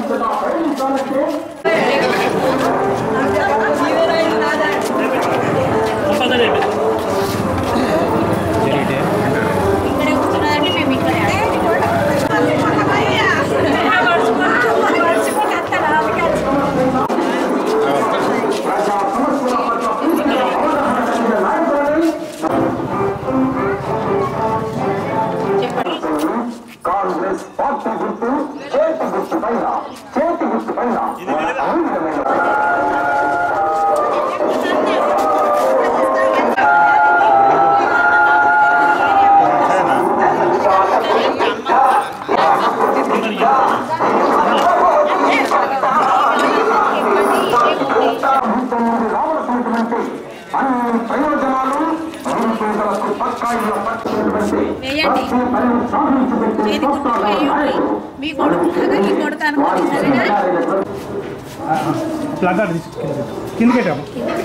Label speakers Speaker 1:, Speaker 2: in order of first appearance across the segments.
Speaker 1: ఇక్కడే కూర్చున్నారంటే మేము ఇక్కడే
Speaker 2: కాంగ్రెస్ పార్టీ గుర్తు చేతి గుర్తు పైన చేతి గుర్తు పైన అమూల్యమైన ప్రభుత్వం రావాల్సినటువంటి అన్ని ప్రయోజనాలు నిరుపేదలకు పక్కాయిలో పట్టినటువంటి
Speaker 1: వేయండి.
Speaker 2: ప్రతి పని సాధించి పెట్టే
Speaker 1: చేతి గుర్తు
Speaker 2: సోపాల
Speaker 1: వేయండి.
Speaker 2: నాయకుడు.
Speaker 1: మీ కొడుకు కదా, ఈ కొడుకు అనుకోండి, సరేనా?
Speaker 3: ప్లగ్ తీసి కిందకి పెట్టాము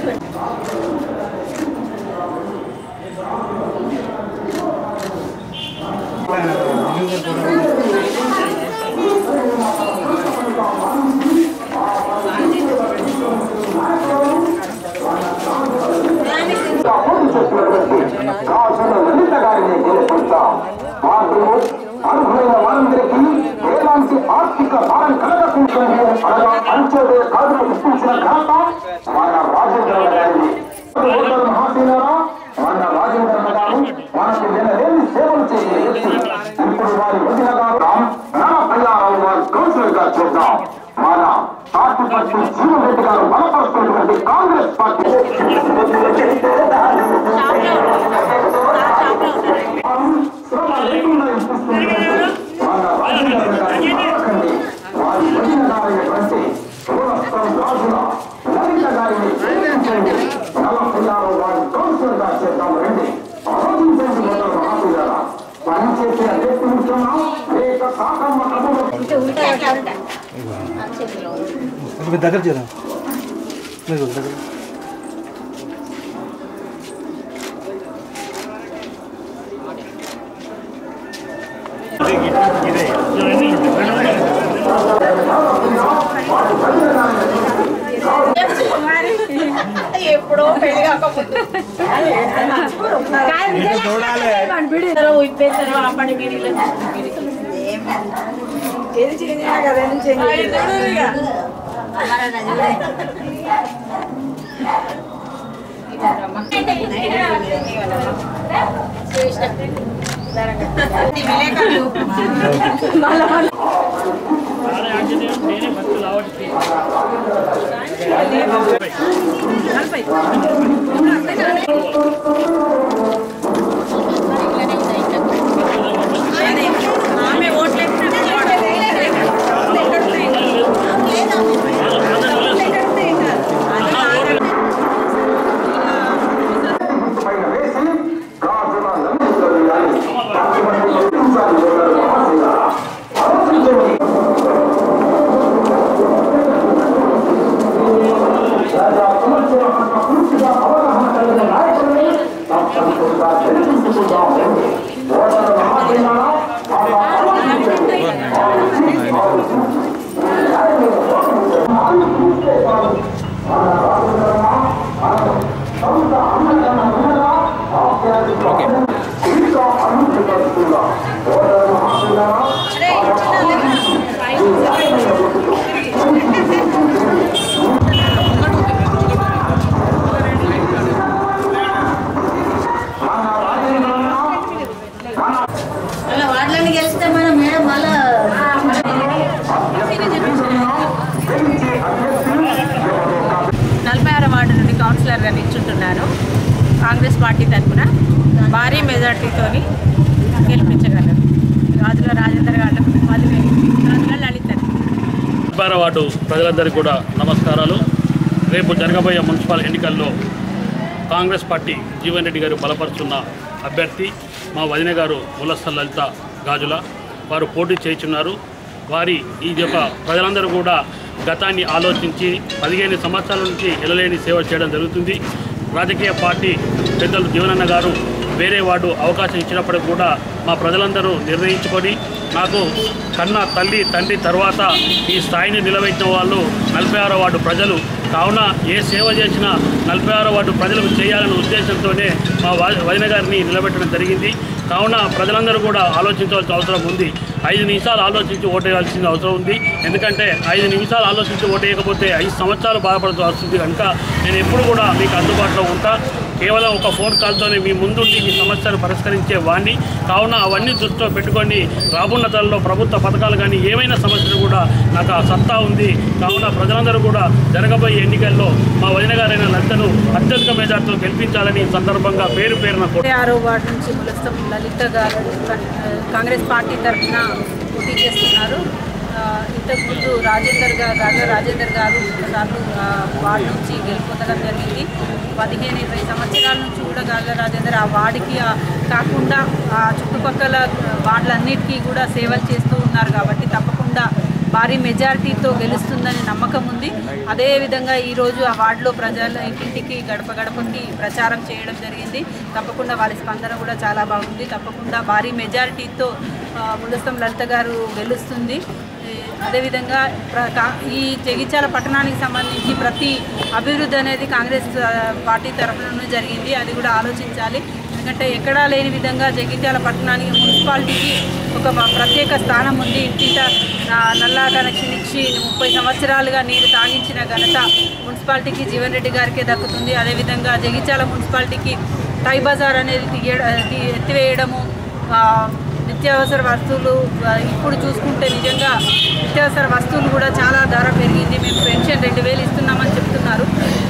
Speaker 2: పోటీ చేసినటువంటి కాసుల లలిత గారిని గెలిపిస్తాం వాళ్ళు అర్హులైన వారందరికీ ఎలాంటి ఆర్థిక భారం కలగకుంటుంది అనగా అంచెలే కాదులు ఇప్పించిన ఘనత మన రాజేంద్ర గారిని ఓటర్ మహాశీలరా మన రాజేంద్ర గారు మనకు వినలేని సేవలు చేసిన వ్యక్తి ఇప్పుడు వారి వదిన గారు మన పల్లారావు వారి కౌన్సిలర్ గా చేద్దాం మన పార్టీ పట్టి జీవన్ రెడ్డి గారు బలపరుస్తున్నటువంటి కాంగ్రెస్ పార్టీ శ్రమ లేకుండా ఇప్పిస్తున్నటువంటి మన రాజేంద్ర గారిని మరవకండి. వారి వదిన గారైనటువంటి పూలస్తం రాజుల లలిత గారిని ప్రేమించండి నలభైయారు వారి కౌన్సిలర్ గా చేద్దాం రండి ఆలోచించండి మొదలు మహాశీలారా పనిచేసే వ్యక్తి ముఖ్యమా లేక కాకమ్మ కబురు
Speaker 3: మీరు దగ్గర చేద్దాం మీరు దగ్గర
Speaker 1: ఎప్పుడో పెళ్లి కాకముందు ఇప్పేస్తారు అప్పటి గిరిలో
Speaker 4: ఏది చేంజ్ అయినా కదా ఏం చేంజ్ చేయలేదు.
Speaker 1: ఆమె ఓట్లు
Speaker 2: పైన వేసి గాజుల లలిత వేయాలి పట్టుబడి ఎత్తించాలి ఓటర్ మహాశీలారా ఆలోచించండి ప్రజా సమస్యల పట్ల పూర్తిగా అవగాహన కలిగిన నాయకుల్ని తప్పనిసరిగా గెలిపించుకుందాం రండి. ఓటర్ మహాశీలారా బాగా ఆలోచించండి. ఆలోచించి, ఆలోచించి. న్యాయమైన ఓటు ఆలోచిస్తే చాలు. మన రాజకీయంగా మనం సొంత అన్నకన్నా ఉన్నదా? ఆప్యాయతతో ఇంకా అభివృద్ధి పరుస్తుందా? ఓటర్ మహాశీలారా మన రాజేంద్రన్న
Speaker 1: అలా వాటిని గెలిస్తే మనం మేడం మళ్ళా
Speaker 4: నలభై ఆరు వార్డు నుండి కౌన్సిలర్గా నిల్చుంటున్నాను కాంగ్రెస్ పార్టీ తరఫున భారీ మెజార్టీతోని గెలిపించగలరు రాజుల రాజేందర్ గారు మధువే రాజుల లలిత
Speaker 5: వ్యాపార వార్డు ప్రజలందరికీ కూడా నమస్కారాలు రేపు జరగబోయే మున్సిపల్ ఎన్నికల్లో కాంగ్రెస్ పార్టీ జీవన్ రెడ్డి గారు బలపరుచున్న అభ్యర్థి మా వదిన గారు ములస్థ లలిత గాజుల వారు పోటీ చేయుచున్నారు వారి ఈ యొక్క ప్రజలందరూ కూడా గతాన్ని ఆలోచించి పదిహేను సంవత్సరాల నుంచి ఎలలేని సేవ చేయడం జరుగుతుంది రాజకీయ పార్టీ పెద్దలు జీవనన్న గారు వేరే వార్డు అవకాశం ఇచ్చినప్పటికి కూడా మా ప్రజలందరూ నిర్ణయించుకొని నాకు కన్న తల్లి తండ్రి తర్వాత ఈ స్థాయిని నిలబెట్టిన వాళ్ళు నలభై ఆరో వార్డు ప్రజలు కావున ఏ సేవ చేసినా నలభై ఆరో వార్డు ప్రజలకు చేయాలనే ఉద్దేశంతోనే మా వా- వదిన గారిని నిలబెట్టడం జరిగింది కావున ప్రజలందరూ కూడా ఆలోచించవలసిన అవసరం ఉంది ఐదు నిమిషాలు ఆలోచించి ఓటేయాల్సిన అవసరం ఉంది ఎందుకంటే ఐదు నిమిషాలు ఆలోచించి ఓటేయకపోతే ఐదు సంవత్సరాలు బాధపడాల్సి వస్తుంది కనుక నేను ఎప్పుడు కూడా మీకు అందుబాటులో ఉంటా కేవలం ఒక ఫోన్ కాల్తోనే మీ ముందుండి మీ సమస్యను పరిష్కరించే వాడిని కావున అవన్నీ దృష్టిలో పెట్టుకొని రాబోన్న తలలో ప్రభుత్వ పథకాలు కానీ ఏమైనా సమస్యలు కూడా నాకు ఆ సత్తా ఉంది కావున ప్రజలందరూ కూడా జరగబోయే ఎన్నికల్లో మా వదిన గారైన లలితను అత్యధిక మెజార్టీతో గెలిపించాలని ఈ సందర్భంగా పేరు పేరున కోరు
Speaker 4: ఇరవై ఆరో వార్డు నుంచి ములస్తం లలిత గారు కాంగ్రెస్ పార్టీ తరఫున పోటీ చేస్తున్నారు ఆ, ఇంతకుముందు రాజేందర్ గారు రాజా రాజేందర్ గారు సార్లు వార్డు నుంచి గెలిపొందడం జరిగింది పదిహేను ఇరవై సంవత్సరాల నుంచి కూడా గాజా రాజేందర్ ఆ వార్డుకి ఆ, కాకుండా ఆ చుట్టుపక్కల వార్డులన్నిటికీ కూడా సేవలు చేస్తూ ఉన్నారు కాబట్టి తప్పకుండా భారీ మెజారిటీతో గెలుస్తుందని నమ్మకం ఉంది అదేవిధంగా ఈరోజు ఆ వార్డులో ప్రజల ఇంటింటికి గడప గడపకి ప్రచారం చేయడం జరిగింది తప్పకుండా వాళ్ళ స్పందన కూడా చాలా బాగుంది తప్పకుండా భారీ మెజారిటీతో ఆ, ములస్తం లలిత గారు గెలుస్తుంది ఏ, అదేవిధంగా ప్ర- కా- ఈ జగిత్యాల పట్టణానికి సంబంధించి ప్రతి అభివృద్ధి అనేది కాంగ్రెస్ ఆ, పార్టీ తరఫున జరిగింది అది కూడా ఆలోచించాలి ఎందుకంటే ఎక్కడా లేని విధంగా జగిత్యాల పట్టణానికి మున్సిపాలిటీకి ఒక మ- ప్రత్యేక స్థానం ఉంది ఇంటింట ఆ, నల్లా కనెక్షన్ ఇచ్చి ముప్పై సంవత్సరాలుగా నీరు తాగించిన ఘనత మున్సిపాలిటీకి జీవన్ రెడ్డి గారికే దక్కుతుంది అదేవిధంగా జగిత్యాల మున్సిపాలిటీకి టై బజార్ అనేది తీయ తీ- ఎత్తివేయడము ఆ, నిత్యావసర వస్తువులు ఆ, ఇప్పుడు చూసుకుంటే నిజంగా నిత్యావసర వస్తువులు కూడా చాలా ధర పెరిగింది మేము పెన్షన్ రెండు వేలు ఇస్తున్నామని చెప్తున్నారు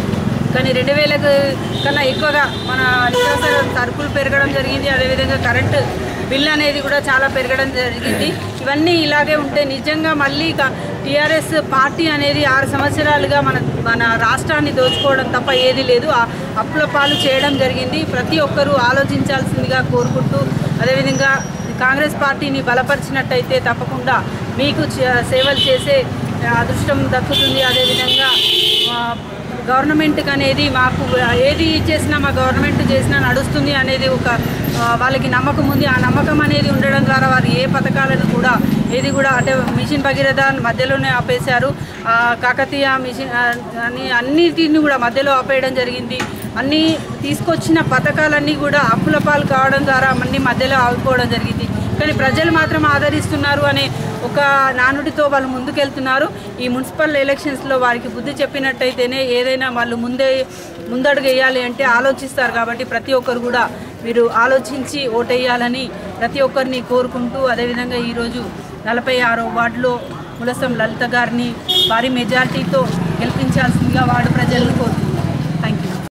Speaker 4: కానీ రెండు వేలకు కన్నా ఎక్కువగా మన నిత్యావసర సరుకులు పెరగడం జరిగింది అదేవిధంగా కరెంటు బిల్ అనేది కూడా చాలా పెరగడం జరిగింది ఇవన్నీ ఇలాగే ఉంటే నిజంగా మళ్ళీ టీఆర్ఎస్ పార్టీ అనేది ఆరు సంవత్సరాలుగా మన మన రాష్ట్రాన్ని దోచుకోవడం తప్ప ఏది లేదు ఆ అప్పుల పాలు చేయడం జరిగింది ప్రతి ఒక్కరూ ఆలోచించాల్సిందిగా కోరుకుంటూ అదేవిధంగా కాంగ్రెస్ పార్టీని బలపరిచినట్టయితే తప్పకుండా మీకు చే- సేవలు చేసే అదృష్టం దక్కుతుంది అదేవిధంగా ఆ, గవర్నమెంట్కి అనేది మాకు ఏది చేసినా మా గవర్నమెంట్ చేసినా నడుస్తుంది అనేది ఒక ఆ, వాళ్ళకి నమ్మకం ఉంది ఆ నమ్మకం అనేది ఉండడం ద్వారా వారు ఏ పథకాలను కూడా ఏది కూడా అంటే మిషన్ భగీరథ మధ్యలోనే ఆపేశారు ఆ, కాకతీయ మిషన్ ఆ, అని అన్నిటిని కూడా మధ్యలో ఆపేయడం జరిగింది అన్నీ తీసుకొచ్చిన పథకాలన్నీ కూడా అప్పుల పాలు కావడం ద్వారా అన్ని మధ్యలో ఆగిపోవడం జరిగింది కానీ ప్రజలు మాత్రం ఆదరిస్తున్నారు అనే ఒక నానుడితో వాళ్ళు ముందుకెళ్తున్నారు ఈ మున్సిపల్ ఎలక్షన్స్లో వారికి బుద్ధి చెప్పినట్టయితేనే ఏదైనా వాళ్ళు ముందే ముందడుగు వేయాలి అంటే ఆలోచిస్తారు కాబట్టి ప్రతి ఒక్కరు కూడా మీరు ఆలోచించి ఓటేయాలని ప్రతి ఒక్కరిని కోరుకుంటూ అదేవిధంగా ఈరోజు నలభై ఆరో వార్డులో ములసం లలిత గారిని భారీ మెజార్టీతో గెలిపించాల్సిందిగా వార్డు ప్రజలను కోరుకుంటున్నారు